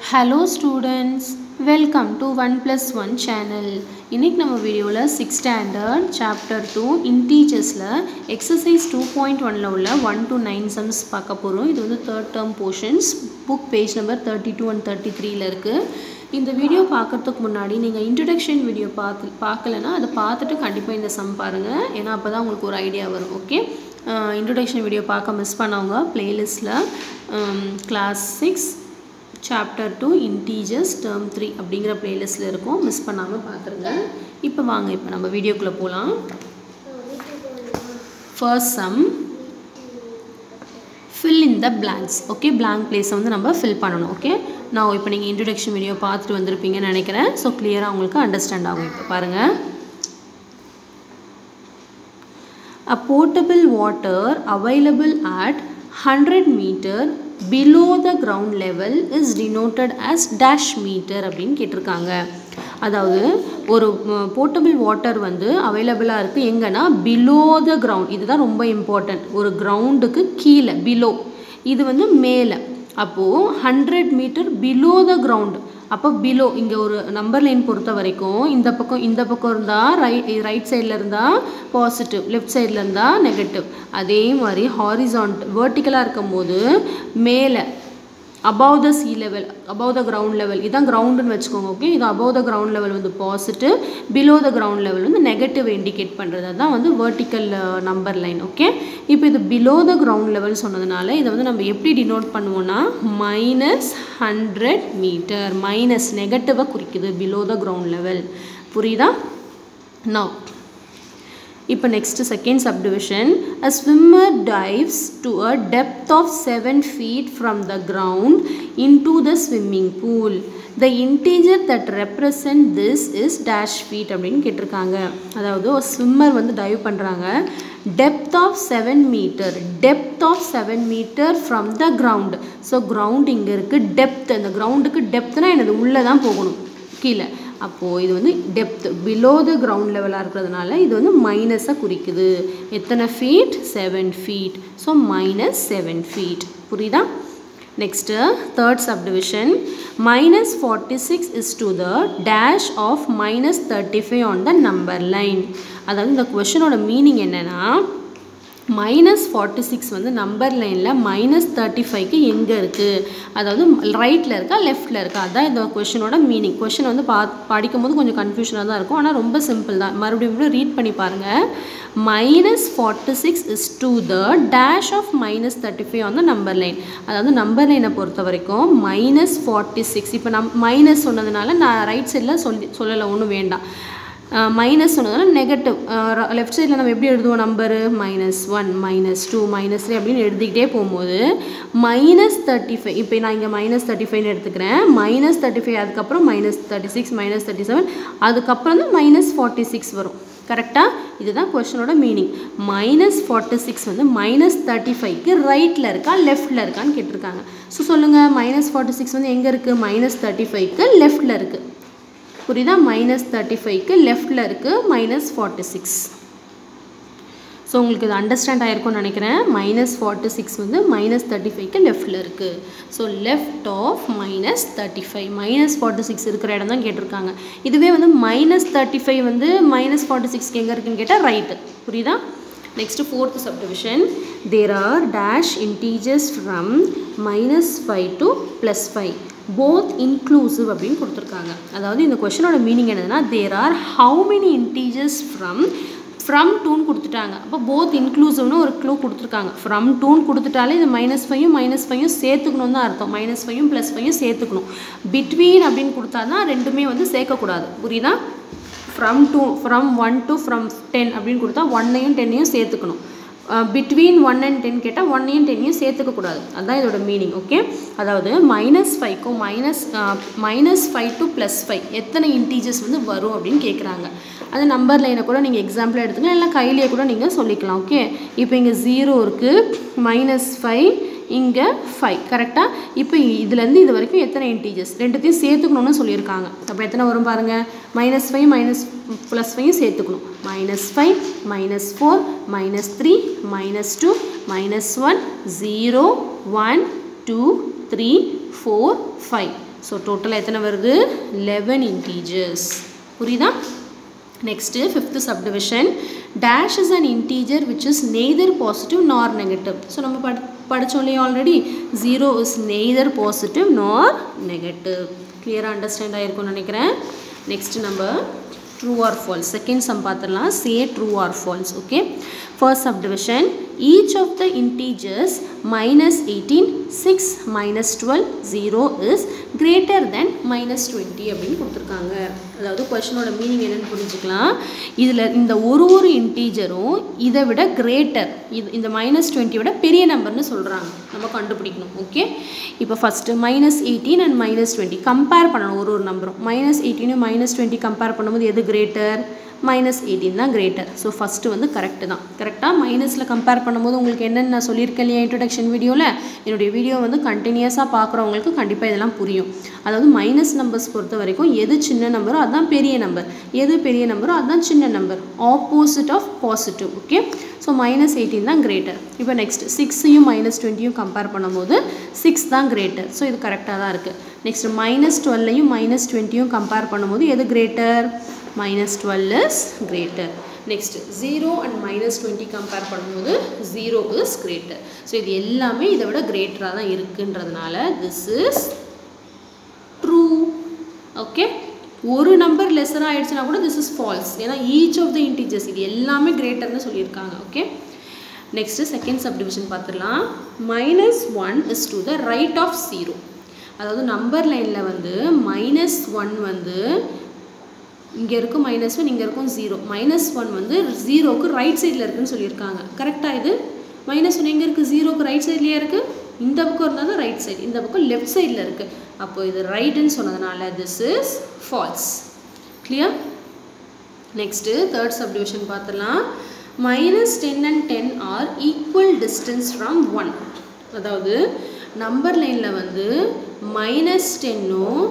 Hello students welcome to one plus one channel இன்றைக்கி நம்ம வீடியோவில் சிக்ஸ் ஸ்டாண்டர்ட் சாப்டர் டூ இன்டீஜர்ஸில் எக்ஸசைஸ் டூ பாயிண்ட் ஒனில் உள்ள ஒன் டு நைன் சம்ஸ் பார்க்க போகிறோம் இது வந்து third term portions book page number thirty two and thirty த்ரீல இருக்குது இந்த வீடியோ பார்க்குறதுக்கு முன்னாடி நீங்கள் இன்ட்ரடக்ஷன் வீடியோ பார்த்து பார்க்கலன்னா அதை பார்த்துட்டு கண்டிப்பாக இந்த சம் பாருங்கள் ஏன்னா அப்போ தான் உங்களுக்கு ஒரு ஐடியா வரும் ஓகே இன்ட்ரடக்ஷன் வீடியோ பார்க்க மிஸ் பண்ணவங்க ப்ளேலிஸ்ட்டில் class six chapter two integers term three அப்படிங்கிற ப்ளேலிஸ்ட்டில் இருக்கும் மிஸ் பண்ணாமல் பார்த்துருங்க இப்போ வாங்க இப்போ நம்ம வீடியோக்குள்ளே போகலாம் first sum fill in the blanks okay blank பிளேஸை வந்து நம்ம ஃபில் பண்ணணும் ஓகே நான் இப்போ நீங்கள் இன்ட்ரடக்ஷன் வீடியோ பார்த்துட்டு வந்திருப்பீங்கன்னு நினைக்கிறேன் ஸோ கிளியராக உங்களுக்கு அண்டர்ஸ்டாண்ட் ஆகும் இப்போ பாருங்கள் A portable water available at 100 meter below the ground level is denoted as dash meter அப்படின்னு கேட்டிருக்காங்க அதாவது ஒரு போர்ட்டபிள் வாட்டர் வந்து அவைலபிளாக இருக்குது எங்கன்னா பிலோ த கிரவுண்ட் இதுதான் ரொம்ப இம்பார்ட்டண்ட் ஒரு கிரவுண்டுக்கு கீழே பிலோ இது வந்து மேலே அப்போது hundred metre below the ground அப்போ பிலோ இங்கே ஒரு நம்பர் லைன் பொறுத்த வரைக்கும் இந்த பக்கம் இந்த பக்கம் இருந்தால் ரைட் ரைட் சைடில் இருந்தால் பாசிட்டிவ் லெஃப்ட் சைடில் இருந்தால் நெகட்டிவ் அதே மாதிரி ஹாரிசான்ட் வேர்ட்டிக்கலாக இருக்கும் போது மேலே above the sea level above the ground level இதான் கிரவுண்டுன்னு வச்சுக்கோங்க ஓகே இது அபவ் த கிரவுண்ட் லெவல் வந்து positive below the ground level வந்து நெகட்டிவ் இண்டிகேட் பண்ணுறது அதுதான் வந்து வேர்ட்டிக்கல் நம்பர் லைன் ஓகே இப்போ இது பிலோ த கிரவுண்ட் லெவல் சொன்னதுனால இதை வந்து நம்ம எப்படி டினோட் பண்ணுவோம்னா மைனஸ் ஹண்ட்ரட் மீட்டர் மைனஸ் நெகட்டிவாக குறிக்குது பிலோ த கிரவுண்ட் லெவல் புரியுதா நவ் இப்போ next second subdivision a swimmer dives to a depth of seven feet from the ground into the swimming pool the integer that represent this is dash feet அப்படின்னு கேட்டிருக்காங்க அதாவது ஒரு swimmer வந்து dive பண்ணுறாங்க depth of seven metre depth of seven metre from the ground so ground இங்கே இருக்குது depth அந்த கிரவுண்டுக்கு டெப்த்னால் எனது உள்ளே தான் போகணும் கீழே அப்போது இது வந்து டெப்த் பிலோ த கிரவுண்ட் லெவலாக இருக்கிறதுனால இது வந்து மைனஸை குறிக்குது எத்தனை feet seven feet so minus seven feet புரியுதா next third subdivision minus forty six is to the dash of minus thirty five on the number line அதாவது இந்த கொஷனோட மீனிங் என்னென்னா மைனஸ் ஃபார்ட்டி சிக்ஸ் வந்து நம்பர் லைனில் மைனஸ் தேர்ட்டி ஃபைவ்க்கு எங்கே இருக்குது அதாவது ரைட்டில் இருக்கா லெஃப்ட்டில் இருக்கா அதுதான் இந்த கொஷனோட மீனிங் கொஷின் வந்து பா படிக்கும் போது கொஞ்சம் கன்ஃபியூஷனாக தான் இருக்கும் ஆனால் ரொம்ப சிம்பிள் தான் மறுபடியும் ரீட் பண்ணி பாருங்கள் minus forty six is to the dash of minus thirty five on the number line அதாவது நம்பர் லைனை பொறுத்த வரைக்கும் மைனஸ் ஃபார்ட்டி சிக்ஸ் இப்போ நம் மைனஸ் சொன்னதுனால நான் ரைட் சைடில் சொல்லி சொல்லலை ஒன்றும் வேண்டாம் மைனஸ் சொன்னதால நெகட்டிவ் லெஃப்ட் சைடில் நம்ம எப்படி எழுதுவோம் number minus one minus two minus three அப்படின்னு எழுதிக்கிட்டே போகும்போது மைனஸ் தேர்ட்டி ஃபைவ் இப்போ நான் இங்கே மைனஸ் தேர்ட்டி ஃபைவ்னு எடுத்துக்கிறேன் மைனஸ் தேர்ட்டி ஃபைவ் அதுக்கப்புறம் minus thirty six minus thirty seven அதுக்கப்புறம் தான் மைனஸ் ஃபார்ட்டி சிக்ஸ் வரும் கரெக்டாக இதுதான் கொஷனோட மீனிங் மைனஸ் ஃபார்ட்டி சிக்ஸ் வந்து மைனஸ் தேர்ட்டி ஃபைவ்க்கு ரைட்டில் இருக்கா லெஃப்ட்டில் இருக்கான்னு கேட்டிருக்காங்க ஸோ சொல்லுங்கள் மைனஸ் ஃபார்ட்டி சிக்ஸ் வந்து எங்கே இருக்குது மைனஸ் தேர்ட்டி ஃபைவ்க்கு லெஃப்ட்டில் இருக்குது புரியுதா மைனஸ் தேர்ட்டி ஃபைவ்க்கு லெஃப்டில் இருக்குது மைனஸ் ஃபார்ட்டி சிக்ஸ் ஸோ உங்களுக்கு இது அண்டர்ஸ்டாண்ட் ஆகிருக்கும்னு நினைக்கிறேன் மைனஸ் ஃபார்ட்டி சிக்ஸ் வந்து மைனஸ் தேர்ட்டி ஃபைவ்க்கு லெஃப்டில் இருக்குது so left of minus thirty five minus forty six இருக்கிற இடம் தான் கேட்டிருக்காங்க இதுவே வந்து மைனஸ் தேர்ட்டி ஃபைவ் வந்து மைனஸ் ஃபார்ட்டி சிக்ஸ்க்கு எங்கே இருக்குன்னு கேட்டால் ரைட்டு புரியுதா next fourth subdivision there are dash integers from minus five to plus five both inclusive அப்படின்னு கொடுத்துருக்காங்க அதாவது இந்த கொஷனோட மீனிங் என்னதுன்னா there are how many integers from from டூன்னு கொடுத்துட்டாங்க அப்போ போத் இன்க்ளூசிவ்னு ஒரு க்ளூ கொடுத்துருக்காங்க ஃப்ரம் டூன்னு கொடுத்துட்டாலே இது மைனஸ் ஃபைவும் மைனஸ் ஃபைவும் சேர்த்துக்கணும் தான் அர்த்தம் மைனஸ் ஃபைவும் ப்ளஸ் ஃபைவும் சேர்த்துக்கணும் பிட்வீன் அப்படின்னு கொடுத்தா தான் ரெண்டுமே வந்து சேர்க்கக்கூடாது புரியுதா from to from one to from ten அப்படின்னு கொடுத்தா ஒன்னையும் டென்னையும் சேர்த்துக்கணும் பிட்வீன் ஒன் அண்ட் டென் கேட்டால் ஒன்னையும் டென்னையும் சேர்த்துக்கக்கூடாது அதுதான் இதோட மீனிங் ஓகே அதாவது மைனஸ் ஃபைவ்க்கும் minus minus five to plus five எத்தனை இன்டீஜர்ஸ் வந்து வரும் அப்படின்னு கேட்குறாங்க அந்த நம்பர் லைனை கூட நீங்கள் எக்ஸாம்பிளாக எடுத்துக்கலாம் இல்லை கையிலேயே கூட நீங்கள் சொல்லிக்கலாம் ஓகே இப்போ இங்கே ஜீரோ இருக்குது மைனஸ் ஃபைவ் இங்கே ஃபைவ் கரெக்டாக இப்போ இதுலேருந்து இது வரைக்கும் எத்தனை இன்டீஜர்ஸ் ரெண்டுத்தையும் சேர்த்துக்கணும்னு சொல்லியிருக்காங்க அப்போ எத்தனை வரும் பாருங்கள் மைனஸ் ஃபைவ் மைனஸ் ப்ளஸ் ஃபைவும் சேர்த்துக்கணும் minus five minus four minus three minus two minus one zero one two three four five so டோட்டலாக எத்தனை வருது லெவன் இன்டீஜர்ஸ் புரியுதா next fifth subdivision dash is an integer which is neither positive nor negative so நம்ம படி படித்தோம் இல்லையா already zero is neither positive nor negative கிளியராக understand ஆகிருக்கும்னு நினைக்கிறேன் நெக்ஸ்ட் நம்ம true or false second sum பார்த்துடலாம் சே true or false okay first subdivision each of the integers minus eighteen six minus twelve zero is greater than minus twenty அப்படின்னு கொடுத்துருக்காங்க அதாவது கொஷனோட meaning என்னென்னு புரிஞ்சுக்கலாம் இதில் இந்த ஒரு ஒரு இன்டீஜரும் இதை விட கிரேட்டர் இது இந்த மைனஸ் டுவெண்ட்டியை விட பெரிய நம்பர்னு சொல்கிறாங்க நம்ம கண்டுபிடிக்கணும் ஓகே இப்போ first minus eighteen and minus twenty compare பண்ணணும் ஒரு ஒரு நம்பரும் மைனஸ் எயிட்டீனும் மைனஸ் டுவெண்ட்டி கம்பேர் பண்ணும்போது எது கிரேட்டர் மைனஸ் எயிட்டீன் தான் கிரேட்டர் ஸோ ஃபஸ்ட்டு வந்து கரெக்டு தான் கரெக்டாக மைனஸில் கம்பேர் பண்ணும்போது உங்களுக்கு என்னென்னு நான் சொல்லியிருக்கேன் இல்லையா இன்ட்ரடக்ஷன் வீடியோவில் என்னுடைய வீடியோ வந்து கண்டினியூஸாக பார்க்குறவங்களுக்கு கண்டிப்பாக இதெல்லாம் புரியும் அதாவது மைனஸ் நம்பர்ஸ் பொறுத்த வரைக்கும் எது சின்ன நம்பரோ அதுதான் பெரிய நம்பர் எது பெரிய நம்பரோ அதுதான் சின்ன number opposite of positive okay so minus eighteen தான் கிரேட்டர் இப்போ நெக்ஸ்ட் சிக்ஸையும் மைனஸ் டுவெண்ட்டியும் கம்பேர் பண்ணும்போது சிக்ஸ் தான் கிரேட்டர் ஸோ இது கரெக்டாக தான் இருக்குது நெக்ஸ்ட் மைனஸ் டுவெல்லையும் மைனஸ் டுவெண்ட்டியும் கம்பேர் பண்ணும்போது எது greater minus 12 is greater next 0 and minus 20 compare பண்ணும்போது 0 is greater so இது எல்லாமே இதை விட greater தான் இருக்குன்றதுனால this is true okay ஒரு நம்பர் லெஸராக ஆயிடுச்சுன்னா கூட திஸ் இஸ் ஃபால்ஸ் ஏன்னா ஈச் ஆஃப் த இன்டீஜர்ஸ் இது எல்லாமே கிரேட்டர்னு சொல்லியிருக்காங்க ஓகே நெக்ஸ்ட்டு செகண்ட் சப்டிவிஷன் பார்த்துடலாம் minus one is to the right of zero அதாவது நம்பர் லைனில் வந்து மைனஸ் ஒன் வந்து இங்கே இருக்கும் மைனஸ் ஒன் இங்கே இருக்கும் ஜீரோ மைனஸ் ஒன் வந்து ஜீரோக்கு ரைட் சைடில் இருக்குன்னு சொல்லியிருக்காங்க கரெக்டாக இது மைனஸ் ஒன் எங்கே இருக்குது ஜீரோக்கு ரைட் சைட்லேயே இருக்குது இந்த பக்கம் இருந்தால் தான் ரைட் சைடு இந்த பக்கம் லெஃப்ட் சைடில் இருக்குது அப்போ இது ரைட்டுன்னு சொன்னதுனால this is false clear next third subdivision பார்த்துலாம் minus ten and ten are equal distance from one அதாவது நம்பர் லைனில் வந்து மைனஸ் டென்னும்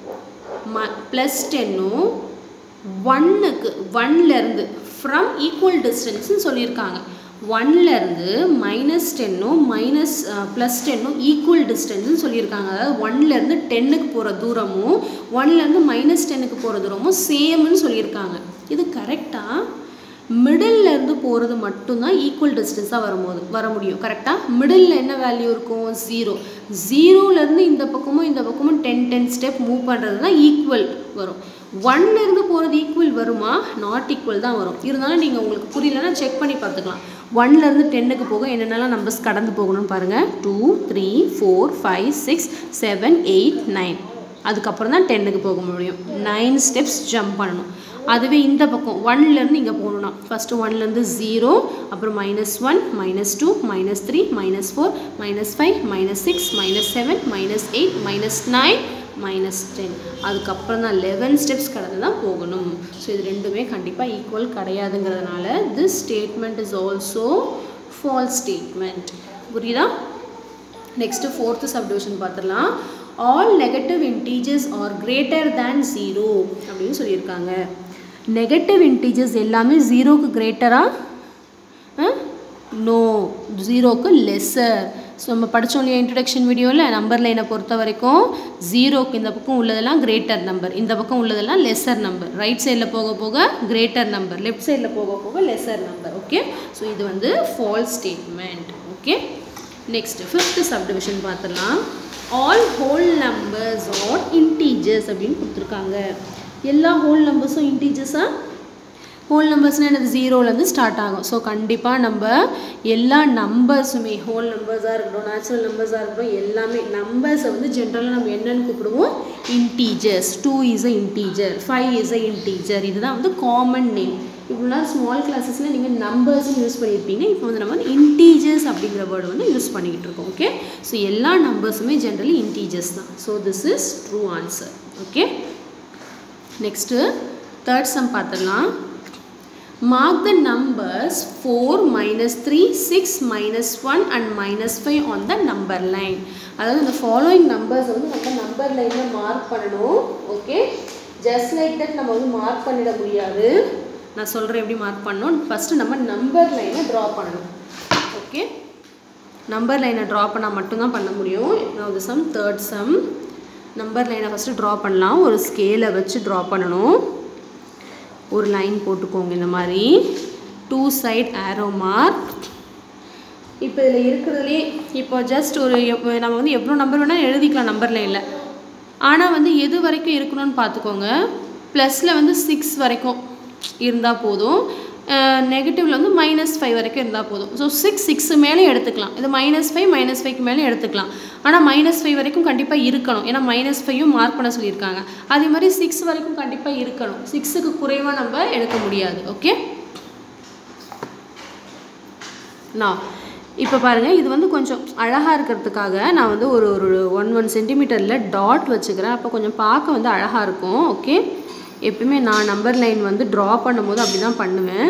ம ப்ளஸ் டென்னும் ஒன்னுக்கு ஒன்லேருந்து ஃப்ரம் ஈக்குவல் டிஸ்டன்ஸ்னு சொல்லியிருக்காங்க ஒன்லேருந்து மைனஸ் டென்னும் மைனஸ் ப்ளஸ் டென்னும் ஈக்குவல் டிஸ்டன்ஸ்னு சொல்லியிருக்காங்க அதாவது ஒன்லேருந்து டென்னுக்கு போகிற தூரமும் ஒன்லேருந்து மைனஸ் டென்னுக்கு போகிற தூரமும் சேம்னு சொல்லியிருக்காங்க இது கரெக்டாக மிடில்லேருந்து போகிறது மட்டும்தான் ஈக்குவல் டிஸ்டன்ஸாக வரும்போது வர முடியும் கரெக்டாக மிடில் என்ன வேல்யூ இருக்கும் ஜீரோ ஜீரோலேருந்து இந்த பக்கமும் இந்த பக்கமும் டென் டென் ஸ்டெப் மூவ் பண்ணுறது தான் ஈக்குவல் வரும் ஒன்லேருந்து போகிறது ஈக்குவல் வருமா நாட் ஈக்குவல் தான் வரும் இருந்தாலும் நீங்கள் உங்களுக்கு புரியலன்னா செக் பண்ணி பார்த்துக்கலாம் ஒன்லேருந்து டென்னுக்கு போக என்னென்னலாம் நம்பர்ஸ் கடந்து போகணும்னு பாருங்கள் two three four five six seven eight nine அதுக்கப்புறம் தான் டென்னுக்கு போக முடியும் நைன் ஸ்டெப்ஸ் ஜம்ப் பண்ணணும் அதுவே இந்த பக்கம் ஒன்லேருந்து இங்கே போகணும்னா ஃபஸ்ட்டு ஒன்லேருந்து ஜீரோ அப்புறம் minus one minus two minus three minus four minus five minus six minus seven minus eight minus nine minus ten அதுக்கப்புறம் தான் லெவன் ஸ்டெப்ஸ் கடந்து தான் போகணும் ஸோ இது ரெண்டுமே கண்டிப்பாக ஈக்குவல் கிடையாதுங்கிறதுனால this statement is also false statement புரியுதா நெக்ஸ்ட்டு ஃபோர்த்து சப்டிவிஷன் பார்த்துடலாம் all negative integers are greater than zero அப்படின்னு சொல்லியிருக்காங்க நெகட்டிவ் இன்டீஜர்ஸ் எல்லாமே ஜீரோக்கு கிரேட்டரா நோ ஜீரோக்கு லெஸ்ஸர் ஸோ நம்ம படித்தோம் இல்லையா இன்ட்ரடக்ஷன் வீடியோவில் நம்பர் லைனை பொறுத்த வரைக்கும் ஜீரோக்கு இந்த பக்கம் உள்ளதெல்லாம் கிரேட்டர் நம்பர் இந்த பக்கம் உள்ளதெல்லாம் லெஸ்ஸர் நம்பர் ரைட் சைடில் போக போக கிரேட்டர் நம்பர் லெஃப்ட் சைடில் போக போக லெஸ்ஸர் நம்பர் ஓகே ஸோ இது வந்து false statement okay next fifth subdivision பார்த்துடலாம் all whole numbers are integers அப்படின்னு கொடுத்துருக்காங்க எல்லா ஹோல் நம்பர்ஸும் இன்டீஜர்ஸாக ஹோல் நம்பர்ஸ்னால் என்னது ஜீரோலேருந்து ஸ்டார்ட் ஆகும் ஸோ கண்டிப்பாக நம்ம எல்லா நம்பர்ஸுமே ஹோல் நம்பர்ஸாக இருக்கட்டும் நேச்சுரல் நம்பர்ஸாக இருக்கட்டும் எல்லாமே நம்பர்ஸை வந்து ஜென்ரலாக நம்ம என்னென்னு கூப்பிடுவோம் integers two is a integer five is a integer இதுதான் வந்து காமன் நேம் இவ்வளோ ஸ்மால் கிளாஸஸில் நீங்கள் நம்பர்ஸும் யூஸ் பண்ணியிருப்பீங்க இப்போ வந்து நம்ம வந்து இன்டீஜர்ஸ் அப்படிங்கிற வேர்டு வந்து யூஸ் பண்ணிக்கிட்டு இருக்கோம் ஓகே ஸோ எல்லா நம்பர்ஸுமே ஜென்ரலி இன்டீஜர்ஸ் தான் so this is true answer okay next third sum பார்த்துடலாம் Mark the numbers 4, minus 3, 6, minus 1 and minus 5 on the number line. அதாவது இந்த ஃபாலோயிங் நம்பர்ஸ் வந்து நம்ம நம்பர் லைனில் மார்க் பண்ணணும் ஓகே ஜஸ்ட் லைக் தட் நம்ம வந்து மார்க் பண்ணிட முடியாது நான் சொல்கிறேன் எப்படி மார்க் பண்ணணும் ஃபஸ்ட்டு நம்ம நம்பர் லைனை ட்ரா பண்ணணும் ஓகே நம்பர் லைனை ட்ரா பண்ணால் மட்டும்தான் பண்ண முடியும் நான் சம் தேர்ட் சம் நம்பர் லைனை ஃபஸ்ட்டு ட்ரா பண்ணலாம் ஒரு ஸ்கேலை வச்சு ட்ரா பண்ணணும் ஒரு லைன் போட்டுக்கோங்க இந்த மாதிரி டூ சைட் ஆரோ மார்க் இப்போ இதில் இருக்கிறதுலே இப்போ ஜஸ்ட் ஒரு எப்- நம்ம வந்து எவ்வளோ நம்பர் வேணால் எழுதிக்கலாம் நம்பர் லைனில் ஆனால் வந்து எது வரைக்கும் இருக்கணும்னு பார்த்துக்கோங்க ப்ளஸில் வந்து சிக்ஸ் வரைக்கும் இருந்தால் போதும் நெகட்டிவில் வந்து மைனஸ் ஃபைவ் வரைக்கும் இருந்தால் போதும் ஸோ சிக்ஸ் சிக்ஸு மேலே எடுத்துக்கலாம் இது மைனஸ் ஃபைவ் மைனஸ் ஃபைவ்க்கு மேலே எடுத்துக்கலாம் ஆனால் மைனஸ் ஃபைவ் வரைக்கும் கண்டிப்பாக இருக்கணும் ஏன்னா மைனஸ் ஃபைவும் மார்க் பண்ண சொல்லியிருக்காங்க அதே மாதிரி சிக்ஸ் வரைக்கும் கண்டிப்பாக இருக்கணும் சிக்ஸுக்கு குறைவாக நம்ம எடுக்க முடியாது ஓகே நான் இப்போ பாருங்கள் இது வந்து கொஞ்சம் அழகாக இருக்கிறதுக்காக நான் வந்து ஒரு ஒரு ஒன் ஒன் சென்டிமீட்டரில் டாட் வச்சுக்கிறேன் அப்போ கொஞ்சம் பார்க்க வந்து அழகாக இருக்கும் ஓகே எப்பயுமே நான் நம்பர் லைன் வந்து ட்ரா பண்ணும்போது அப்படி தான் பண்ணுவேன்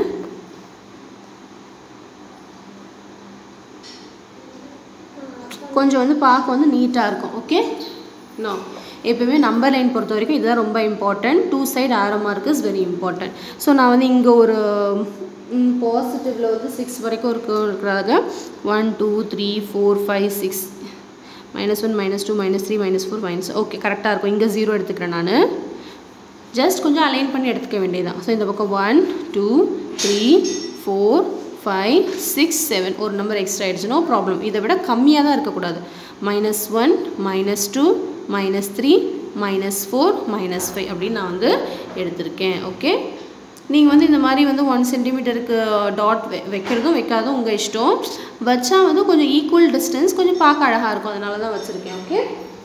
கொஞ்சம் வந்து பார்க்க வந்து நீட்டாக இருக்கும் ஓகே நோ எப்பயுமே நம்பர் லைன் பொறுத்த வரைக்கும் இதுதான் ரொம்ப important two side arrow mark is very important so நான் வந்து இங்கே ஒரு பாசிட்டிவில் வந்து சிக்ஸ் வரைக்கும் இருக்கு இருக்கிறாங்க one two three four five six minus one minus two minus three minus four minus okay கரெக்டாக இருக்கும் இங்கே ஜீரோ எடுத்துக்கிறேன் நான் ஜஸ்ட் கொஞ்சம் அலைன் பண்ணி எடுத்துக்க வேண்டியதுதான் ஸோ இந்த பக்கம் one two three four five six seven ஒரு நம்பர் எக்ஸ்ட்ரா ஆயிடுச்சு நோ ப்ராப்ளம் இதை விட கம்மியாக தான் இருக்கக்கூடாது minus one minus two minus three minus four minus five அப்படின்னு நான் வந்து எடுத்திருக்கேன் ஓகே நீங்கள் வந்து இந்த மாதிரி வந்து ஒன் சென்டிமீட்டருக்கு டாட் வெ வைக்கிறதும் வைக்காதும் உங்கள் இஷ்டம் வச்சா வந்து கொஞ்சம் ஈக்குவல் டிஸ்டன்ஸ் கொஞ்சம் பார்க்க அழகாக இருக்கும் அதனால தான் வச்சுருக்கேன் ஓகே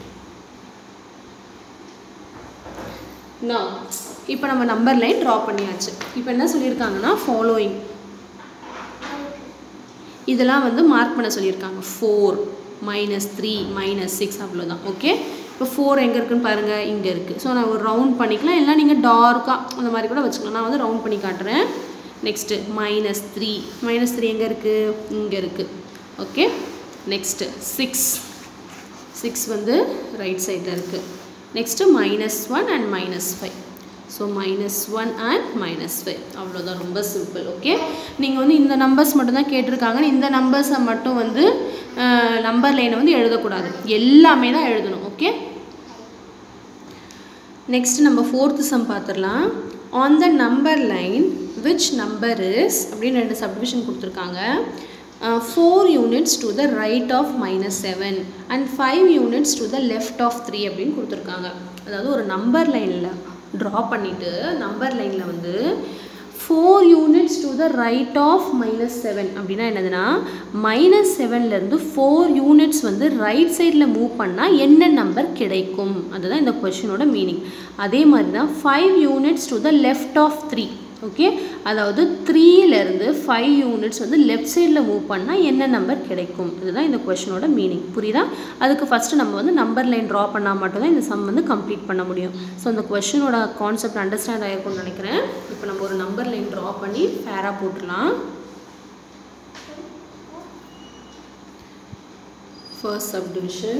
நான் இப்போ நம்ம நம்பர் லைன் ட்ரா பண்ணியாச்சு இப்போ என்ன சொல்லியிருக்காங்கன்னா ஃபாலோயிங் இதெல்லாம் வந்து மார்க் பண்ண சொல்லியிருக்காங்க four minus three minus six அவ்வளோதான் ஓகே இப்போ ஃபோர் எங்கே இருக்குன்னு பாருங்கள் இங்கே இருக்குது ஸோ நான் ஒரு ரவுண்ட் பண்ணிக்கலாம் இல்லை நீங்கள் டார்க்காக அந்த மாதிரி கூட வச்சுக்கலாம் நான் வந்து ரவுண்ட் பண்ணி காட்டுறேன் next minus three minus three எங்கே இருக்குது இங்கே இருக்குது ஓகே நெக்ஸ்ட்டு சிக்ஸ் சிக்ஸ் வந்து ரைட் சைடில் இருக்குது next minus one and minus five so minus one and minus five அவ்வளோதான் ரொம்ப சிம்பிள் ஓகே நீங்கள் வந்து இந்த நம்பர்ஸ் மட்டும்தான் கேட்டிருக்காங்க இந்த நம்பர்ஸை மட்டும் வந்து நம்பர் லைனை வந்து எழுதக்கூடாது எல்லாமே தான் எழுதணும் ஓகே நெக்ஸ்ட் நம்ம ஃபோர்த்து சம் பார்த்துடலாம் on the number line which number is அப்படின்னு ரெண்டு சப்டிவிஷன் கொடுத்துருக்காங்க four units to the right of minus seven and five units to the left of three அப்படின்னு கொடுத்துருக்காங்க அதாவது ஒரு நம்பர் லைனில் ட்ரா பண்ணிவிட்டு நம்பர் லைனில் வந்து four units to the right of minus seven அப்படின்னா என்னதுன்னா மைனஸ் செவன்லேருந்து ஃபோர் யூனிட்ஸ் வந்து ரைட் சைடில் மூவ் பண்ணால் என்ன நம்பர் கிடைக்கும் அதுதான் இந்த கொஷினோட மீனிங் அதே மாதிரி தான் five units to the left of three okay அதாவது த்ரீலேருந்து ஃபைவ் யூனிட்ஸ் வந்து லெஃப்ட் சைடில் மூவ் பண்ணால் என்ன நம்பர் கிடைக்கும் இதுதான் இந்த கொஷினோட மீனிங் புரியுதா அதுக்கு ஃபஸ்ட்டு நம்ம வந்து நம்பர் லைன் ட்ரா பண்ணால் மட்டும்தான் இந்த சம் வந்து கம்ப்ளீட் பண்ண முடியும் ஸோ இந்த கொஷினோட கான்செப்ட் அண்டர்ஸ்டாண்ட் ஆகிருக்கும்னு நினைக்கிறேன் இப்போ நம்ம ஒரு நம்பர் லைன் ட்ரா பண்ணி ஃபேராக போட்டுடலாம் first subdivision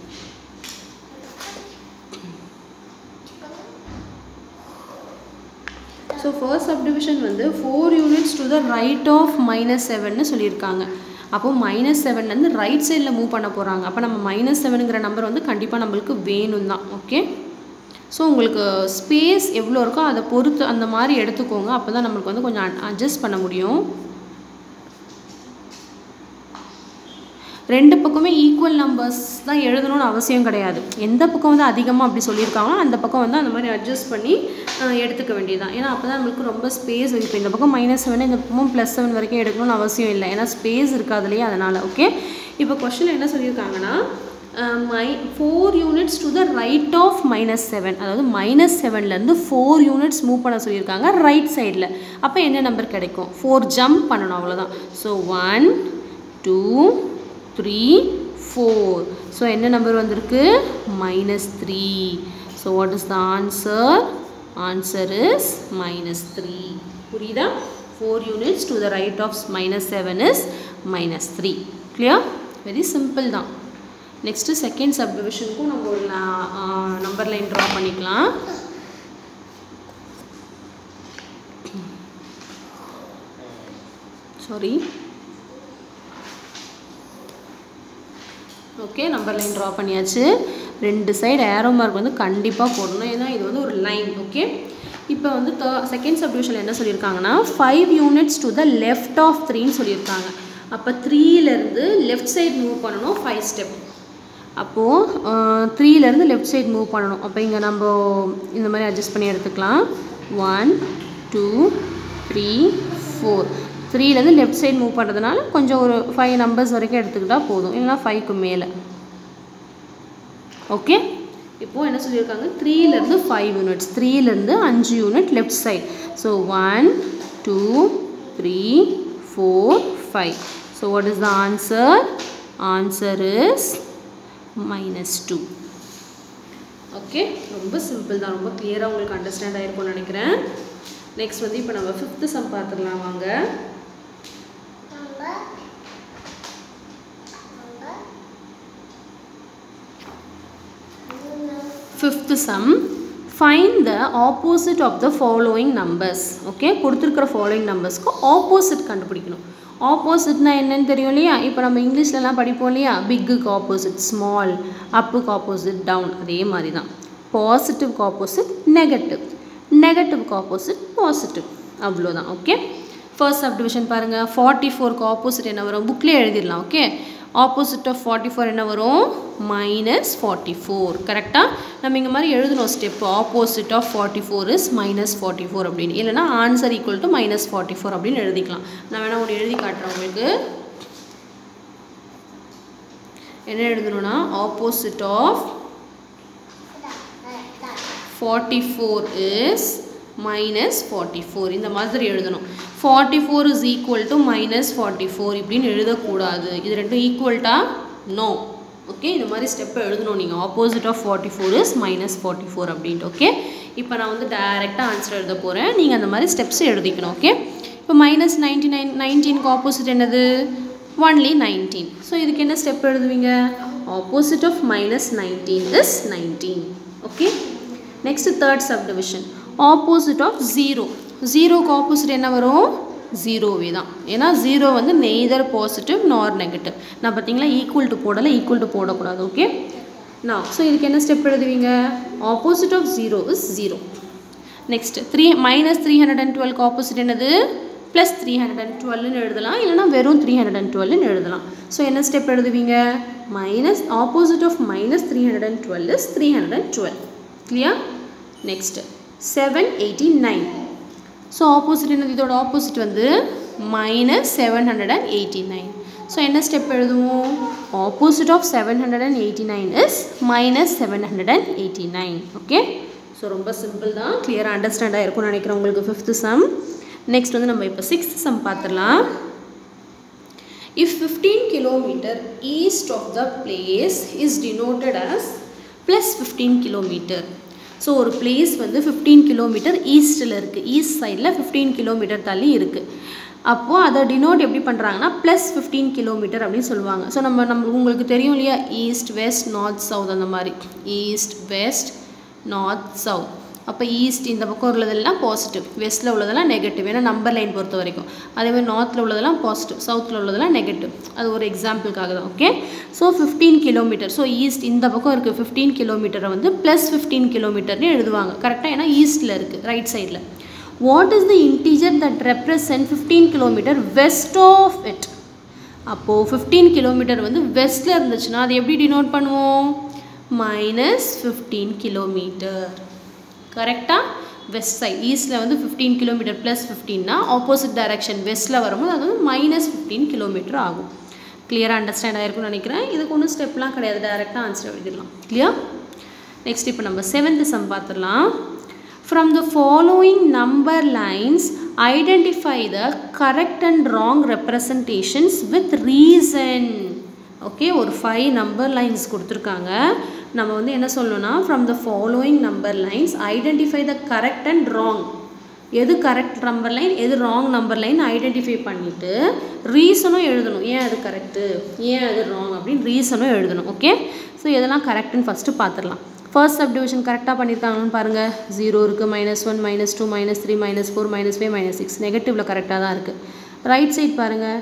so first subdivision வந்து four units to the right of minus செவன்னு சொல்லியிருக்காங்க அப்போ மைனஸ் செவன்லேருந்து ரைட் சைடில் மூவ் பண்ண போகிறாங்க அப்போ நம்ம மைனஸ் செவனுங்கிற நம்பர் வந்து கண்டிப்பாக நம்மளுக்கு வேணும் தான் ஓகே ஸோ உங்களுக்கு ஸ்பேஸ் எவ்வளோ இருக்கோ அதை பொறுத்து அந்த மாதிரி எடுத்துக்கோங்க அப்போ தான் நம்மளுக்கு வந்து கொஞ்சம் அட்ஜஸ்ட் பண்ண முடியும் ரெண்டு பக்கமே ஈக்குவல் நம்பர்ஸ் தான் எழுதணும்னு அவசியம் கிடையாது எந்த பக்கம் வந்து அதிகமாக அப்படி சொல்லியிருக்காங்களோ அந்த பக்கம் வந்து அந்த மாதிரி அட்ஜஸ்ட் பண்ணி அஹ், எடுத்துக்க வேண்டியதுதான் ஏன்னா அப்போ தான் நம்மளுக்கு ரொம்ப ஸ்பேஸ் இப்போ இந்த பக்கம் மைனஸ் செவன் இந்த பக்கம் ப்ளஸ் செவன் வரைக்கும் எடுக்கணும்னு அவசியம் இல்லை ஏன்னா ஸ்பேஸ் இருக்காதுலையே அதனால் ஓகே இப்போ கொஷின் என்ன சொல்லியிருக்காங்கன்னா மை four units to the right of minus seven அதாவது மைனஸ் செவன்லேருந்து ஃபோர் யூனிட்ஸ் மூவ் பண்ண சொல்லியிருக்காங்க ரைட் சைடில் அப்போ என்ன நம்பர் கிடைக்கும் ஃபோர் ஜம்ப் பண்ணணும் அவ்வளோதான் so one two three four so என்ன நம்பர் வந்திருக்கு minus three so what is the answer answer is minus three புரியுதா four units to the right of minus seven is minus three clear very simple தான் next second சப்டிவிஷனுக்கும் நம்ம ஒரு number line draw பண்ணிக்கலாம் sorry okay number line draw பண்ணியாச்சு ரெண்டு side arrow mark வந்து கண்டிப்பாக போடணும் ஏன்னா இது வந்து ஒரு லைன் ஓகே இப்போ வந்து செகண்ட் சப்டிவிஷனில் என்ன சொல்லியிருக்காங்கன்னா five units to the left of த்ரீன்னு சொல்லியிருக்காங்க அப்போ த்ரீலேருந்து லெஃப்ட் சைடு மூவ் பண்ணணும் ஃபைவ் ஸ்டெப் அப்போது த்ரீலேருந்து லெஃப்ட் சைடு மூவ் பண்ணணும் அப்போ இங்கே நம்ம இந்த மாதிரி அட்ஜஸ்ட் பண்ணி எடுத்துக்கலாம் ஒன் டூ த்ரீ ஃபோர் த்ரீலேருந்து லெஃப்ட் சைடு மூவ் பண்ணுறதுனால கொஞ்சம் ஒரு ஃபைவ் நம்பர்ஸ் வரைக்கும் எடுத்துக்கிட்டால் போதும் இல்லைனா ஃபைவ்க்கு மேலே ஓகே இப்போது என்ன சொல்லியிருக்காங்க த்ரீலேருந்து ஃபைவ் யூனிட்ஸ் த்ரீலேருந்து அஞ்சு unit left side so one two three four five so what is the answer answer is minus two okay ரொம்ப சிம்பிள் தான் ரொம்ப கிளியராக உங்களுக்கு அண்டர்ஸ்டாண்ட் ஆகிருக்கும்னு நினைக்கிறேன் நெக்ஸ்ட் வந்து இப்போ நம்ம ஃபிஃப்த்து சம் பார்த்துடலாம் வாங்க fifth sum find the opposite of the following numbers okay கொடுத்துருக்குற ஃபாலோயிங் நம்பர்ஸ்க்கு ஆப்போசிட் கண்டுபிடிக்கணும் ஆப்போசிட்னா என்னன்னு தெரியும் இல்லையா இப்போ நம்ம இங்கிலீஷ்லலாம் படிப்போம் இல்லையா பிக்குக்கு ஆப்போசிட் ஸ்மால் அப்புக்கு ஆப்போசிட் டவுன் அதே மாதிரி தான் பாசிட்டிவ்க்கு ஆப்போசிட் நெகட்டிவ் நெகட்டிவ்க்கு ஆப்போசிட் பாசிட்டிவ் அவ்வளோதான் ஓகே ஃபர்ஸ்ட் சப்டிவிஷன் பாருங்கள் ஃபார்ட்டி ஃபோருக்கு ஆப்போசிட் என்ன வரும் புக்லேயே எழுதிடலாம் okay opposite of forty four என்ன வரும் மைனஸ் ஃபார்ட்டி ஃபோர் கரெக்டாக நம்ம இங்கே மாதிரி எழுதணும் step opposite of forty four is minus forty four அப்படின்னு இல்லைனா answer equal to minus forty four அப்படின்னு எழுதிக்கலாம் நான் வேணால் ஒன்று எழுதி காட்டுறேன் உங்களுக்கு என்ன எழுதணும்னா opposite of forty four is minus forty four இந்த மாதிரி எழுதணும் forty four is equal to minus forty four இப்படின்னு எழுதக்கூடாது இது ரெண்டும் ஈக்குவல்ட்டா நோ ஓகே இந்த மாதிரி ஸ்டெப்பை எழுதணும் நீங்கள் opposite of forty four is minus forty four அப்படின்ட்டு ஓகே இப்போ நான் வந்து டைரெக்டாக ஆன்சர் எழுத போகிறேன் நீங்கள் அந்த மாதிரி ஸ்டெப்ஸ் எழுதிக்கணும் ஓகே இப்போ மைனஸ் நைன்டி நைன் நைன்டீனுக்கு ஆப்போசிட் என்னது ஒன்லி நைன்டீன் ஸோ இதுக்கு என்ன ஸ்டெப் எழுதுவீங்க opposite of minus nineteen is nineteen okay next third subdivision opposite of zero ஜீரோக்கு ஆப்போசிட் என்ன வரும் ஜீரோவே தான் ஏன்னா ஜீரோ வந்து நெய்தர் பாசிட்டிவ் நார் நெகட்டிவ் நான் பார்த்தீங்களா ஈக்குவல் டு போடலை ஈக்குவல் டு போடக்கூடாது ஓகே நான் ஸோ இதுக்கு என்ன ஸ்டெப் எழுதுவீங்க opposite of zero is zero next three minus three hundred and டுவெல்க்கு ஆப்போசிட் என்னது ப்ளஸ் த்ரீ ஹண்ட்ரட் அண்ட் டுவெல்னு எழுதலாம் இல்லைனா வெறும் த்ரீ ஹண்ட்ரட் அண்ட் டுவெல்னு எழுதலாம் ஸோ என்ன ஸ்டெப் எழுதுவீங்க minus opposite of minus three hundred and twelve is three hundred and twelve clear next seven eighty nine so opposite என்னது இதோட ஆப்போசிட் வந்து minus seven hundred and eighty nine so என்ன step எழுதுவோம் opposite of seven hundred and eighty nine is minus seven hundred and eighty nine okay so ரொம்ப simple தான் கிளியராக understand ஆகிருக்கும்னு நினைக்கிறேன் உங்களுக்கு ஃபிஃப்த்து சம் நெக்ஸ்ட் வந்து நம்ம இப்போ சிக்ஸ்த் சம் பார்த்துடலாம் if fifteen kilometre east of the place is denoted as plus fifteen kilometre so ஒரு பிளேஸ் வந்து ஃபிஃப்டீன் கிலோமீட்டர் ஈஸ்ட்டில் இருக்குது ஈஸ்ட் சைடில் ஃபிஃப்டீன் கிலோமீட்டர் தள்ளி இருக்குது அப்போது அதை டினோட் எப்படி பண்ணுறாங்கன்னா ப்ளஸ் ஃபிஃப்டீன் கிலோமீட்டர் அப்படின்னு சொல்லுவாங்க ஸோ நம்ம நம்ம உங்களுக்கு தெரியும் இல்லையா ஈஸ்ட் வெஸ்ட் நார்த் சவுத் அந்த மாதிரி ஈஸ்ட் வெஸ்ட் நார்த் சவுத் அப்போ ஈஸ்ட் இந்த பக்கம் உள்ளதெல்லாம் பாசிட்டிவ் வெஸ்ட்டில் உள்ளதெல்லாம் நெகட்டிவ் ஏன்னா நம்பர் லைன் பொறுத்த வரைக்கும் அதேமாதிரி நார்த்தில் உள்ளதெல்லாம் பாசிட்டிவ் சவுத்தில் உள்ளதெல்லாம் நெகட்டிவ் அது ஒரு எக்ஸாம்பிளுக்காக தான் okay so fifteen kilometre so east இந்த பக்கம் இருக்குது ஃபிஃப்டீன் கிலோமீட்டரை வந்து ப்ளஸ் ஃபிஃப்டீன் கிலோமீட்டர்னு எழுதுவாங்க கரெக்டாக ஏன்னா ஈஸ்ட்டில் இருக்குது ரைட் சைடில் what is the integer that represent fifteen kilometre west of it அப்போது ஃபிஃப்டீன் கிலோமீட்டர் வந்து வெஸ்ட்டில் இருந்துச்சுன்னா அதை எப்படி டினோட் பண்ணுவோம் மைனஸ் ஃபிஃப்டீன் கிலோமீட்டர் கரெக்டாக வெஸ்ட் சைட் ஈஸ்ட்டில் வந்து ஃபிஃப்டீன் கிலோமீட்டர் ப்ளஸ் ஃபிஃப்டீன்னா ஆப்போசிட் டைரக்ஷன் வெஸ்ட்டில் வரும்போது அது வந்து மைனஸ் ஃபிஃப்டீன் கிலோமீட்டர் ஆகும் கிளியராக அண்டர்ஸ்டாண்ட் ஆகிருக்கும்னு நினைக்கிறேன் இதுக்கு ஒன்றும் ஸ்டெப்லாம் கிடையாது டேரெக்டாக ஆன்சர் எழுதிடலாம் கிளியர் நெக்ஸ்ட் இப்போ நம்ம செவன்த்து சம் பார்த்துடலாம் from the following number lines identify the correct and wrong representations with reason okay ஒரு ஃபைவ் நம்பர் லைன்ஸ் கொடுத்துருக்காங்க நம்ம வந்து என்ன சொல்லணும்னா from the following number lines identify the correct and wrong எது கரெக்ட் நம்பர் லைன் எது wrong number line identify பண்ணிவிட்டு ரீசனும் எழுதணும் ஏன் அது கரெக்டு ஏன் அது ராங் அப்படின்னு ரீசனும் எழுதணும் ஓகே ஸோ எதெல்லாம் கரெக்டுன்னு ஃபஸ்ட்டு பார்த்துடலாம் ஃபர்ஸ்ட் சப் டிவிஷன் கரெக்டாக பண்ணியிருக்காங்கன்னு பாருங்கள் ஜீரோ இருக்குது minus one minus two minus three minus four minus five minus six நெகட்டிவில் கரெக்டாக தான் இருக்குது ரைட் சைட் பாருங்கள்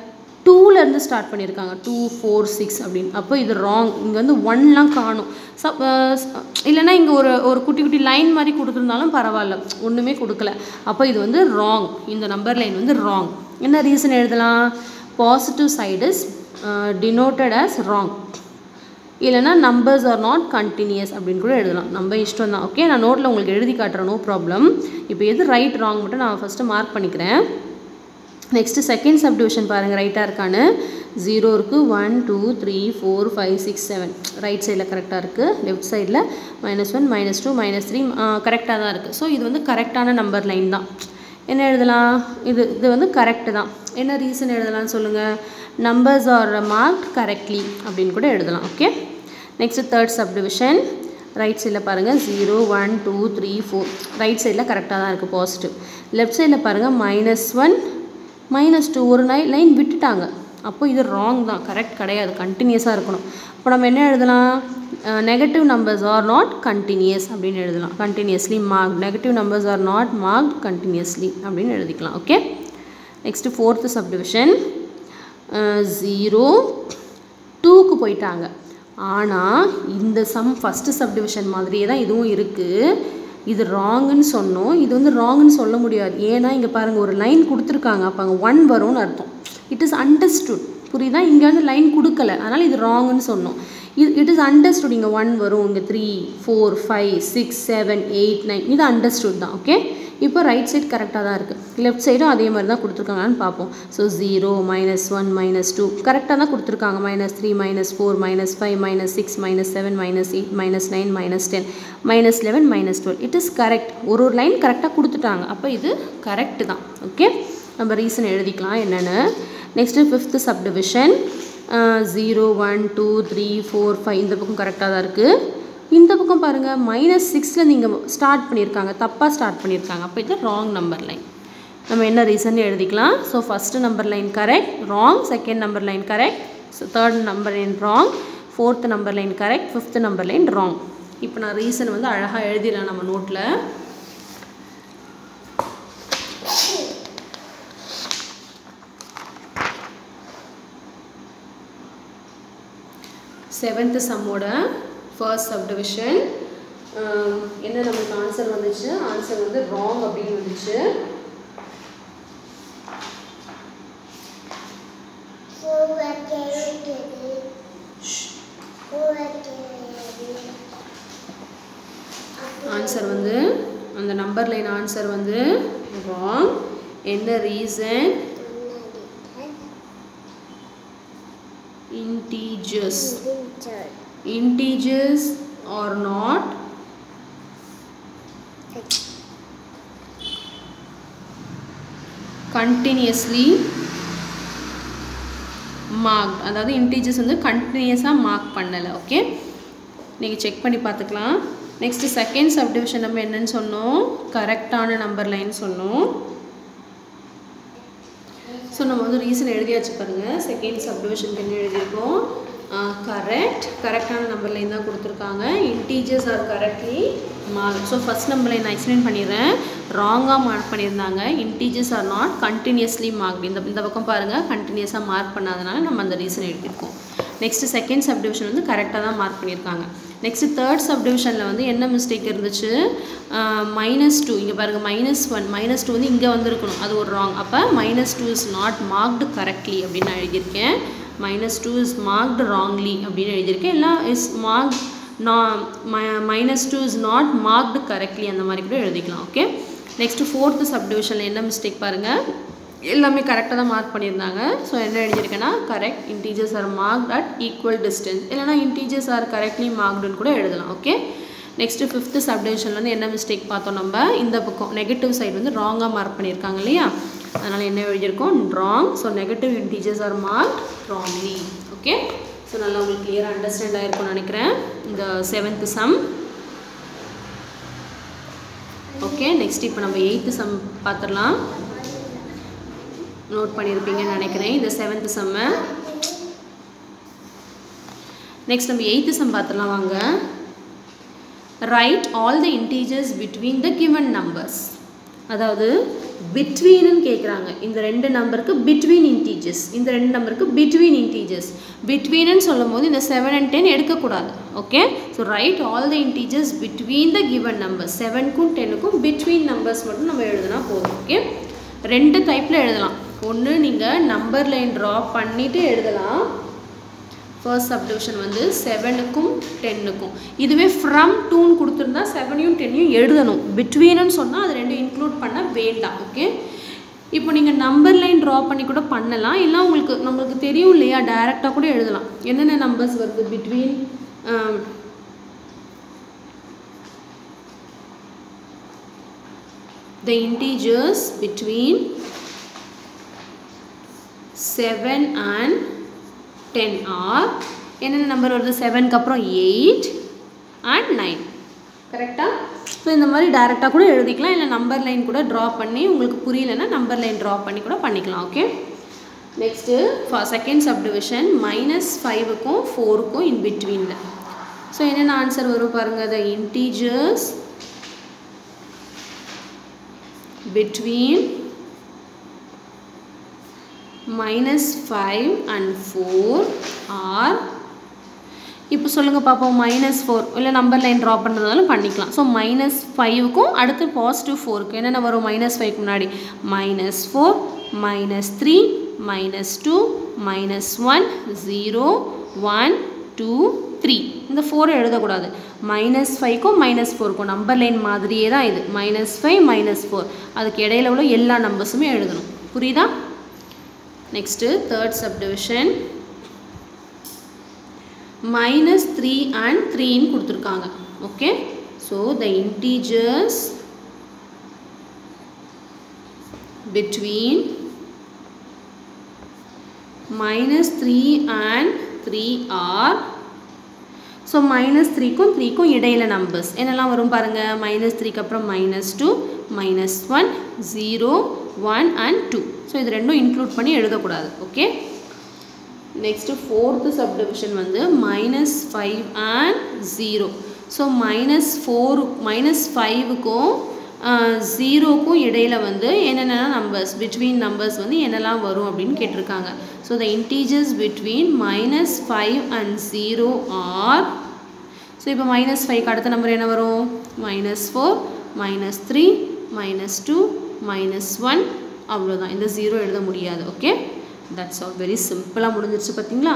டூலேருந்து ஸ்டார்ட் பண்ணியிருக்காங்க டூ ஃபோர் சிக்ஸ் அப்படின்னு அப்போ இது ராங் இங்கே வந்து ஒன்லாம் காணும் சப் இல்லைன்னா இங்கே ஒரு ஒரு குட்டி குட்டி லைன் மாதிரி கொடுத்துருந்தாலும் பரவாயில்ல ஒன்றுமே கொடுக்கல அப்போ இது வந்து ராங் இந்த நம்பர் லைன் வந்து ராங் என்ன ரீசன் எழுதலாம் positive side is denoted as wrong இல்லைனா நம்பர்ஸ் ஆர் நாட் கண்டினியூஸ் அப்படின்னு கூட எழுதலாம் நம்ம இஷ்டம் தான் ஓகே நான் நோட்டில் உங்களுக்கு எழுதி காட்டுறேன் நோ ப்ராப்ளம் இப்போ எது ரைட் ராங் மட்டும் நான் ஃபஸ்ட்டு மார்க் பண்ணிக்கிறேன் நெக்ஸ்ட்டு செகண்ட் சப்டிவிஷன் பாருங்கள் ரைட்டாக இருக்கான்னு ஜீரோ இருக்குது one two three four five six seven right சைடில் கரெக்டாக இருக்குது லெஃப்ட் சைடில் minus one minus two minus three கரெக்டாக தான் இருக்குது ஸோ இது வந்து கரெக்டான நம்பர் லைன் தான் என்ன எழுதலாம் இது இது வந்து கரெக்டு தான் என்ன ரீசன் எழுதலாம்னு சொல்லுங்கள் நம்பர்ஸ் ஆர் மார்க்ட் கரெக்ட்லி அப்படின்னு கூட எழுதலாம் okay next third subdivision right சைடில் பாருங்கள் zero one two three four right சைடில் கரெக்டாக தான் இருக்குது பாசிட்டிவ் லெஃப்ட் சைடில் பாருங்கள் மைனஸ் ஒன் மைனஸ் டூ ஒரு நை லைன் விட்டுட்டாங்க அப்போ இது ராங் தான் கரெக்ட் கிடையாது கண்டினியூஸாக இருக்கணும் இப்போ நம்ம என்ன எழுதலாம் negative numbers are not continuous அப்படின்னு எழுதலாம் continuously mark negative numbers are not mark continuously அப்படின்னு எழுதிக்கலாம் okay next fourth subdivision zero டூக்கு போயிட்டாங்க ஆனால் இந்த சம் ஃபஸ்ட்டு சப்டிவிஷன் மாதிரியே தான் இதுவும் இருக்குது இது ராங்குன்னு சொன்னோம் இது வந்து ராங்குன்னு சொல்ல முடியாது ஏன்னா இங்கே பாருங்கள் ஒரு லைன் கொடுத்துருக்காங்க அப்போ அங்கே ஒன் வரும்னு அர்த்தம் இட் இஸ் அண்டர்ஸ்டுட் புரியுதா இங்கே வந்து லைன் கொடுக்கல அதனால் இது ராங்குன்னு சொன்னோம் இது இட் இஸ் அண்டர்ஸ்டுட் இங்கே ஒன் வரும் இங்கே three four five six seven eight nine இது அண்டர்ஸ்டுட் தான் ஓகே இப்போ ரைட் சைடு கரெக்டாக தான் இருக்குது லெஃப்ட் சைடும் அதே மாதிரி தான் கொடுத்துருக்காங்கன்னு பார்ப்போம் so zero minus one minus two கரெக்டாக தான் கொடுத்துருக்காங்க minus three minus four minus five minus six minus seven minus eight minus nine minus ten minus eleven minus twelve it is correct ஒரு ஒரு லைன் கரெக்டாக கொடுத்துட்டாங்க அப்போ இது கரெக்ட் தான் ஓகே நம்ம ரீசன் எழுதிக்கலாம் என்னென்னு next fifth subdivision zero one two three four five இந்த பக்கம் கரெக்டாக தான் இருக்குது இந்த பக்கம் பாருங்கள் மைனஸ் சிக்ஸில் நீங்கள் ஸ்டார்ட் பண்ணியிருக்காங்க தப்பாக ஸ்டார்ட் பண்ணியிருக்காங்க அப்போ இது ராங் நம்பர் லைன் நம்ம என்ன ரீசன் எழுதிக்கலாம் so first number line correct wrong second number line correct so third number line wrong fourth number line correct fifth number line wrong இப்போ நான் ரீசன் வந்து அழகாக எழுதிடலாம் நம்ம நோட்டில் செவன்த்து சம்மோட ஃபர்ஸ்ட் சப்டிவிஷன் என்ன நம்மளுக்கு ஆன்சர் வந்துச்சு ஆன்சர் வந்து ராங் அப்படின்னு வந்துச்சு ஆன்சர் வந்து அந்த நம்பர் லைன் ஆன்சர் வந்து ராங் என்ன reason integers integers are not continuously marked அதாவது integers வந்து கண்டினியூஸாக மார்க் பண்ணலை ஓகே நீங்கள் செக் பண்ணி பார்த்துக்கலாம் நெக்ஸ்ட்டு செகண்ட் சப்டிவிஷன் நம்ம என்னன்னு சொன்னோம் கரெக்டான நம்பர் லைன் சொன்னோம் ஸோ நம்ம வந்து ரீசன் எழுதியாச்சு பாருங்கள் செகண்ட் சப்டிவிஷனுக்கு என்ன எழுதியிருக்கோம் கரெக்ட் கரெக்டான நம்பர் லைன் தான் கொடுத்துருக்காங்க integers are correctly mark so first number line நான் எக்ஸ்பிளைன் பண்ணிடுறேன் ராங்காக மார்க் பண்ணியிருந்தாங்க integers are not continuously mark இந்த இந்த பக்கம் பாருங்கள் கண்டினியூஸாக மார்க் பண்ணாதனால நம்ம அந்த ரீசன் எழுதியிருக்கோம் நெக்ஸ்ட்டு செகண்ட் சப்டிவிஷன் வந்து கரெக்டாக தான் மார்க் பண்ணியிருக்காங்க நெக்ஸ்ட்டு தேர்ட் சப்டிவிஷனில் வந்து என்ன மிஸ்டேக் இருந்துச்சு மைனஸ் டூ இங்கே பாருங்கள் மைனஸ் ஒன் மைனஸ் டூ வந்து இங்கே வந்திருக்கணும் அது ஒரு ராங் அப்போ minus two is not marked correctly அப்படின்னு நான் எழுதியிருக்கேன் minus two is marked wrongly அப்படின்னு எழுதியிருக்கேன் எல்லாம் இஸ் மார்க் நான் minus two is not marked correctly அந்த மாதிரி கூட எழுதிக்கலாம் ஓகே நெக்ஸ்ட்டு ஃபோர்த்து சப்டிவிஷனில் என்ன மிஸ்டேக் பாருங்கள் எல்லாமே கரெக்டாக தான் மார்க் பண்ணியிருந்தாங்க ஸோ என்ன எழுதியிருக்கேன்னா correct integers are marked at equal distance இல்லைனா இன்டீஜர்ஸ் ஆர் கரெக்ட்லி மார்க்டுன்னு கூட எழுதலாம் ஓகே நெக்ஸ்ட்டு ஃபிஃப்த்து சப்டிவிஷனில் வந்து என்ன மிஸ்டேக் பார்த்தோம் நம்ம இந்த பக்கம் நெகட்டிவ் சைடு வந்து ராங்காக மார்க் பண்ணியிருக்காங்க இல்லையா அதனால் என்ன எழுதியிருக்கோம் wrong so negative integers are mark wrongly okay so நல்லா உங்களுக்கு கிளியராக அண்டர்ஸ்டாண்ட் ஆகிருக்கும்னு நினைக்கிறேன் இந்த செவன்த்து சம் ஓகே நெக்ஸ்ட் இப்போ நம்ம எயித்து சம் பார்த்துடலாம் நோட் பண்ணியிருப்பீங்கன்னு நினைக்கிறேன் இந்த செவன்த்து செம்ம நெக்ஸ்ட் நம்ம எயித்து சம் பார்த்துடலாம் வாங்க right all the integers between the given numbers அதாவது பிட்வீன்னு கேட்குறாங்க இந்த ரெண்டு நம்பருக்கு பிட்வீன் இன்டீஜர்ஸ் இந்த ரெண்டு நம்பருக்கு பிட்வீன் இன்டீஜர்ஸ் பிட்வீன்னு சொல்லும் போது இந்த செவன் அண்ட் டென் எடுக்கக்கூடாது okay so write all the integers between the given numbers செவனுக்கும் டென்னுக்கும் பிட்வீன் நம்பர்ஸ் மட்டும் நம்ம எழுதுனா போதும் ஓகே ரெண்டு டைப்பில் எழுதலாம் ஒன்று நீங்கள் நம்பர் லைன் ட்ரா பண்ணிவிட்டு எழுதலாம் ஃபர்ஸ்ட் சப்டிவிஷன் வந்து செவனுக்கும் டென்னுக்கும் இதுவே ஃப்ரம் டூன்னு கொடுத்துருந்தா செவனையும் டென்னையும் எழுதணும் பிட்வீனுன்னு சொன்னால் அது ரெண்டும் இன்க்ளூட் பண்ண வேண்டாம் ஓகே இப்போ நீங்கள் நம்பர் லைன் ட்ரா பண்ணி கூட பண்ணலாம் இல்லை உங்களுக்கு நம்மளுக்கு தெரியும் இல்லையா டைரெக்டாக கூட எழுதலாம் என்னென்ன நம்பர்ஸ் வருது between the integers between 7 and 10 are என்னென்ன நம்பர் வருது செவனுக்கு அப்புறம் எயிட் அண்ட் நைன் கரெக்டாக ஸோ இந்த மாதிரி டேரெக்டாக கூட எழுதிக்கலாம் இல்லை நம்பர் லைன் கூட ட்ரா பண்ணி உங்களுக்கு புரியலன்னா நம்பர் லைன் ட்ரா பண்ணி கூட பண்ணிக்கலாம் okay next second subdivision minus ஃபைவுக்கும் ஃபோருக்கும் இன் பிட்வீனில் ஸோ என்னென்ன ஆன்சர் வரும் பாருங்கள் the integers between minus 5 and 4 are இப்போ சொல்லுங்கள் பார்ப்போம் மைனஸ் ஃபோர் இல்லை நம்பர் லைன் ட்ரா பண்ணுறதாலும் பண்ணிக்கலாம் ஸோ மைனஸ் ஃபைவுக்கும் அடுத்து பாசிட்டிவ் ஃபோருக்கு என்னென்ன வரும் மைனஸ் ஃபைவ்க்கு முன்னாடி minus four minus three minus two minus one zero one two three இந்த ஃபோரை எழுதக்கூடாது மைனஸ் ஃபைவ்க்கும் மைனஸ் ஃபோருக்கும் நம்பர் லைன் மாதிரியே தான் இது மைனஸ் ஃபைவ் மைனஸ் ஃபோர் அதுக்கு இடையில உள்ள எல்லா நம்பர்ஸுமே எழுதணும் புரியுதா next third subdivision minus three and த்ரீன்னு கொடுத்துருக்காங்க okay so the integers between minus 3 and 3 are so minus த்ரீக்கும் த்ரீக்கும் இடையில நம்பர்ஸ் என்னெல்லாம் வரும் பாருங்கள் மைனஸ் த்ரீக்கு அப்புறம் minus two minus one zero one and two so இது ரெண்டும் இன்க்ளூட் பண்ணி எழுதக்கூடாது ஓகே நெக்ஸ்ட்டு ஃபோர்த்து சப்டிவிஷன் வந்து minus five and zero so minus four minus ஃபைவுக்கும் ஜீரோக்கும் இடையில வந்து என்னென்ன நம்பர்ஸ் பிட்வீன் நம்பர்ஸ் வந்து என்னெல்லாம் வரும் அப்படின்னு கேட்டிருக்காங்க so the integers between minus five and zero are so இப்போ மைனஸ் ஃபைவ்க்கு அடுத்த நம்பர் என்ன வரும் minus four minus three minus two minus one அவ்வளோதான் இந்த ஜீரோ எழுத முடியாது ஓகே தட்ஸ் ஆல் வெரி சிம்பிளாக முடிஞ்சிருச்சு பார்த்தீங்களா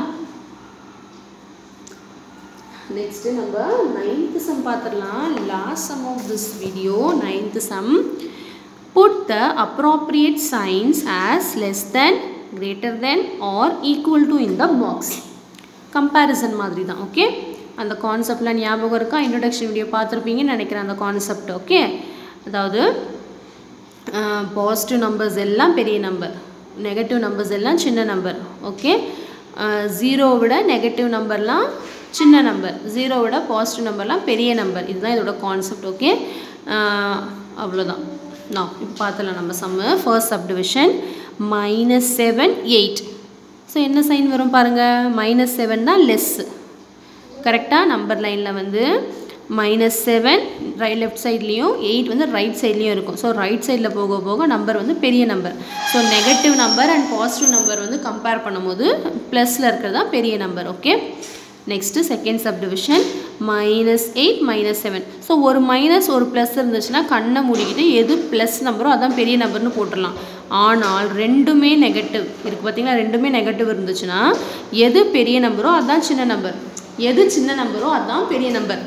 நெக்ஸ்ட்டு நம்ம நைன்த்து சம் பார்த்துடலாம் last sum of this video ninth sum put the appropriate signs as less than greater than or equal to in the box comparison மாதிரி தான் okay அந்த கான்செப்ட்லாம் ஞாபகம் இருக்கா இன்ட்ரடக்ஷன் வீடியோ பார்த்துருப்பீங்கன்னு நினைக்கிறேன் அந்த கான்செப்ட் ஓகே அதாவது பாசிட்டிவ் நம்பர்ஸ் எல்லாம் பெரிய நம்பர் நெகட்டிவ் நம்பர்ஸ் எல்லாம் சின்ன நம்பர் ஓகே ஜீரோ விட நெகட்டிவ் நம்பர்லாம் சின்ன நம்பர் ஜீரோ விட பாசிட்டிவ் நம்பர்லாம் பெரிய நம்பர் இதுதான் இதோட கான்செப்ட் ஓகே அவ்வளோதான் நான் இப்போ பார்த்தலாம் நம்ம சம்மு first subdivision minus seven eight so என்ன சைன் வரும் பாருங்கள் மைனஸ் செவன் தான் லெஸ்ஸு கரெக்டாக நம்பர் லைனில் வந்து மைனஸ் செவன் ரைட் லெஃப்ட் சைட்லேயும் எயிட் வந்து ரைட் சைட்லேயும் இருக்கும் ஸோ ரைட் சைடில் போக போக நம்பர் வந்து பெரிய number so negative number and positive number வந்து கம்பேர் பண்ணும்போது ப்ளஸில் இருக்கிறது தான் பெரிய number okay next second subdivision minus eight minus seven so ஒரு மைனஸ் ஒரு ப்ளஸ் இருந்துச்சுன்னா கண்ணை மூடிக்கிட்டு எது ப்ளஸ் நம்பரோ அதான் பெரிய நம்பர்னு போட்டுடலாம் ஆனால் ரெண்டுமே நெகட்டிவ் இருக்குது பார்த்தீங்களா ரெண்டுமே நெகட்டிவ் இருந்துச்சுன்னா எது பெரிய நம்பரோ அதான் சின்ன நம்பர் எது சின்ன நம்பரோ அதான் பெரிய நம்பர்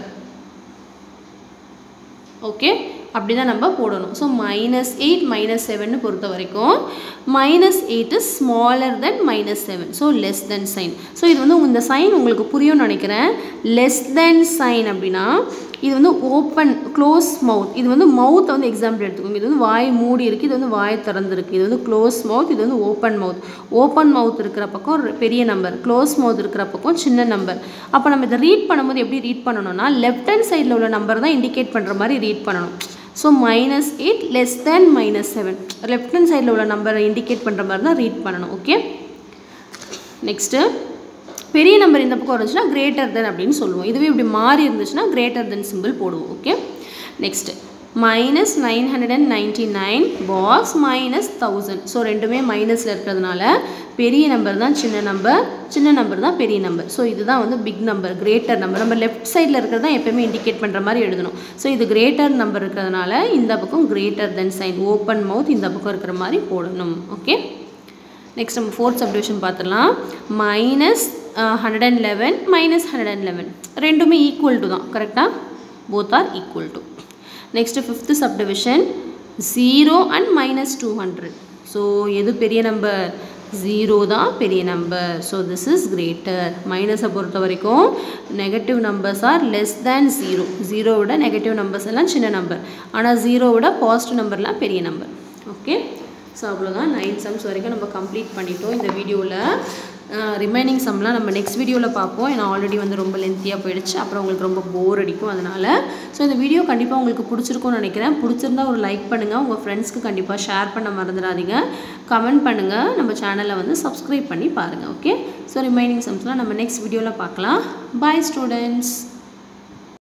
ஓகே அப்படி தான் நம்ம போடணும் ஸோ மைனஸ் எயிட் மைனஸ் செவன்னு பொறுத்த வரைக்கும் minus eight is smaller than minus seven so less than sign so இது வந்து இந்த சைன் உங்களுக்கு புரியும்னு நினைக்கிறேன் லெஸ் தென் சைன் அப்படின்னா இது வந்து ஓப்பன் க்ளோஸ் மவுத் இது வந்து மவுத்தை வந்து எக்ஸாம்பிள் எடுத்துக்கோங்க இது வந்து வாய் மூடி இருக்குது இது வந்து வாய் திறந்துருக்கு இது வந்து க்ளோஸ் மவுத் இது வந்து ஓப்பன் மவுத் ஓப்பன் மவுத் இருக்கிற பக்கம் பெரிய நம்பர் க்ளோஸ் மவுத் இருக்கிற பக்கம் சின்ன நம்பர் அப்போ நம்ம இதை ரீட் பண்ணும்போது எப்படி ரீட் பண்ணணும்னா லெஃப்ட் ஹேண்ட் சைடில் உள்ள நம்பர் தான் இண்டிகேட் பண்ணுற மாதிரி ரீட் பண்ணணும் so minus eight less than minus seven left hand சைடில் உள்ள நம்பரை இண்டிகேட் பண்ணுற மாதிரி தான் ரீட் பண்ணணும் ஓகே நெக்ஸ்ட்டு பெரிய நம்பர் இந்த பக்கம் இருந்துச்சுன்னா கிரேட்டர் தென் அப்படின்னு சொல்லுவோம் இதுவே இப்படி மாறி இருந்துச்சுன்னா கிரேட்டர் தென் சிம்பிள் போடுவோம் okay next minus nine hundred and ninety nine box minus thousand so ரெண்டுமே மைனஸில் இருக்கிறதுனால பெரிய நம்பர் தான் சின்ன நம்பர் சின்ன நம்பர் தான் பெரிய நம்பர் ஸோ இதுதான் வந்து பிக் நம்பர் கிரேட்டர் நம்பர் நம்ம லெஃப்ட் சைடில் இருக்கிறது தான் எப்போயுமே இண்டிகேட் பண்ணுற மாதிரி எழுதணும் ஸோ இது கிரேட்டர் நம்பர் இருக்கிறதுனால இந்த பக்கம் greater than sign open mouth இந்த பக்கம் இருக்கிற மாதிரி போடணும் ஓகே நெக்ஸ்ட் நம்ம ஃபோர்த் சப்டிவிஷன் பார்த்துடலாம் minus hundred and eleven minus hundred and eleven ரெண்டுமே ஈக்குவல் டு தான் கரெக்டாக both are equal to next fifth subdivision zero and minus two hundred so எது பெரிய நம்பர் ஜீரோ தான் பெரிய number so this is greater மைனஸை பொறுத்த வரைக்கும் negative numbers are less than zero ஜீரோவோட நெகட்டிவ் நம்பர்ஸ் எல்லாம் சின்ன நம்பர் ஆனால் ஜீரோவோட பாசிட்டிவ் நம்பர்லாம் பெரிய நம்பர் ஓகே ஸோ அவ்வளோதான் நைன் சம்ஸ் வரைக்கும் நம்ம கம்ப்ளீட் பண்ணிட்டோம் இந்த வீடியோவில் ரிமைனிங் சம்லாம் நம்ம நெக்ஸ்ட் வீடியோவில் பார்ப்போம் ஏன்னா ஆல்ரெடி வந்து ரொம்ப லென்த்தியாக போயிடுச்சு அப்புறம் உங்களுக்கு ரொம்ப போர் அடிக்கும் அதனால் ஸோ இந்த வீடியோ கண்டிப்பாக உங்களுக்கு பிடிச்சிருக்கும்னு நினைக்கிறேன் பிடிச்சிருந்தா ஒரு லைக் பண்ணுங்கள் உங்கள் ஃப்ரெண்ட்ஸ்க்கு கண்டிப்பாக ஷேர் பண்ண மறந்துடாதீங்க கமெண்ட் பண்ணுங்கள் நம்ம சேனலை வந்து சப்ஸ்கிரைப் பண்ணி பாருங்கள் ஓகே ஸோ ரிமைனிங் சம்ஸ்லாம் நம்ம நெக்ஸ்ட் வீடியோவில் பார்க்கலாம் பாய் ஸ்டூடெண்ட்ஸ்